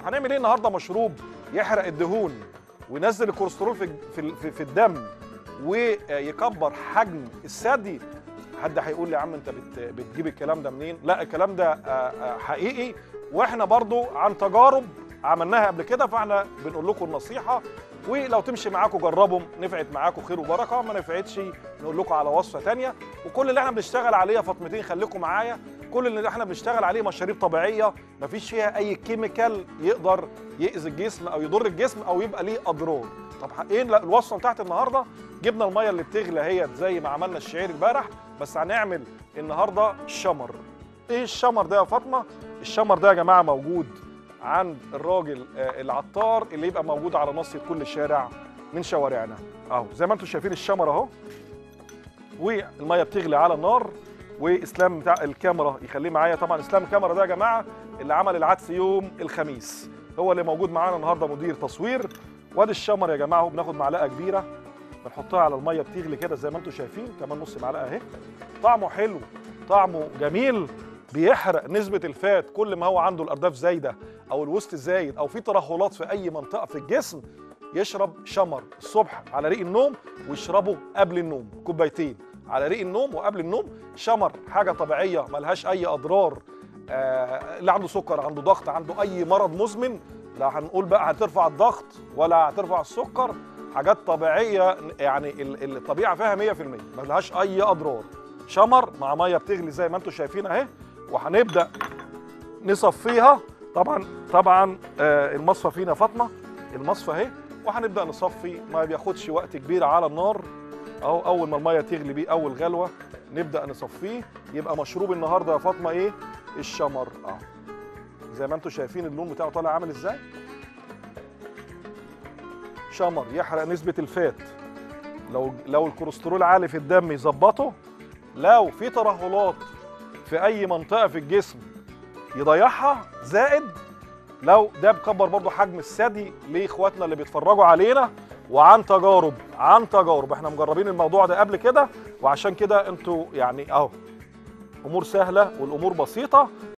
هنعمل ايه النهارده مشروب يحرق الدهون وينزل الكوليسترول في في في, في الدم ويكبر حجم الثدي حد هيقول لي يا عم انت بت بتجيب الكلام ده منين لا الكلام ده آه، آه، حقيقي واحنا برضو عن تجارب عملناها قبل كده فاحنا بنقول لكم النصيحه ولو تمشي معاكم جربهم نفعت معاكم خير وبركه ما نفعتش نقول لكم على وصفه تانية وكل اللي احنا بنشتغل عليه يا فاطمتين خليكم معايا كل اللي احنا بنشتغل عليه مشاريب طبيعيه مفيش فيها اي كيميكال يقدر يأذي الجسم او يضر الجسم او يبقى ليه اضرار طب ايه لا- الوصفه بتاعت النهارده جبنا الميه اللي بتغلى هي زي ما عملنا الشعير امبارح بس هنعمل النهارده الشمر ايه الشمر ده يا فاطمه الشمر ده يا جماعه موجود عند الراجل آه، العطار اللي يبقى موجود على ناصيه كل شارع من شوارعنا اهو زي ما انتم شايفين الشمر اهو والميه بتغلي على النار واسلام بتاع الكاميرا يخليه معايا طبعا اسلام الكاميرا ده يا جماعه اللي عمل العدس يوم الخميس هو اللي موجود معانا النهارده مدير تصوير وادي الشمر يا جماعه اهو بناخد معلقه كبيره بنحطها على الميه بتغلي كده زي ما انتم شايفين كمان نص معلقه اهي طعمه حلو طعمه جميل بيحرق نسبة الفات كل ما هو عنده الأرداف زايدة أو الوسط زايد أو في ترهلات في أي منطقة في الجسم يشرب شمر الصبح على ريق النوم ويشربه قبل النوم كوبايتين على ريق النوم وقبل النوم شمر حاجة طبيعية ملهاش أي أضرار آه اللي عنده سكر عنده ضغط عنده أي مرض مزمن لا هنقول بقى هترفع الضغط ولا هترفع السكر حاجات طبيعية يعني ال- الطبيعة فيها 100% ملهاش أي أضرار شمر مع ميه بتغلي زي ما انتم شايفين اهي وهنبدا نصفيها طبعا طبعا آه المصفى فينا فاطمه المصفى اهي وهنبدا نصفي ما بياخدش وقت كبير على النار اهو اول ما الميه تغلي بيه اول غلوه نبدا نصفيه يبقى مشروب النهارده يا فاطمه ايه الشمر اهو زي ما انتم شايفين اللون بتاعه طالع عامل ازاي شمر يحرق نسبه الفات لو لو الكوليسترول عالي في الدم يظبطه لو في ترهلات في اي منطقه في الجسم يضيعها زائد لو ده بكبر برضو حجم الثدي لاخواتنا اللي بيتفرجوا علينا وعن تجارب عن تجارب احنا مجربين الموضوع ده قبل كده وعشان كده انتوا يعني اهو امور سهله والامور بسيطه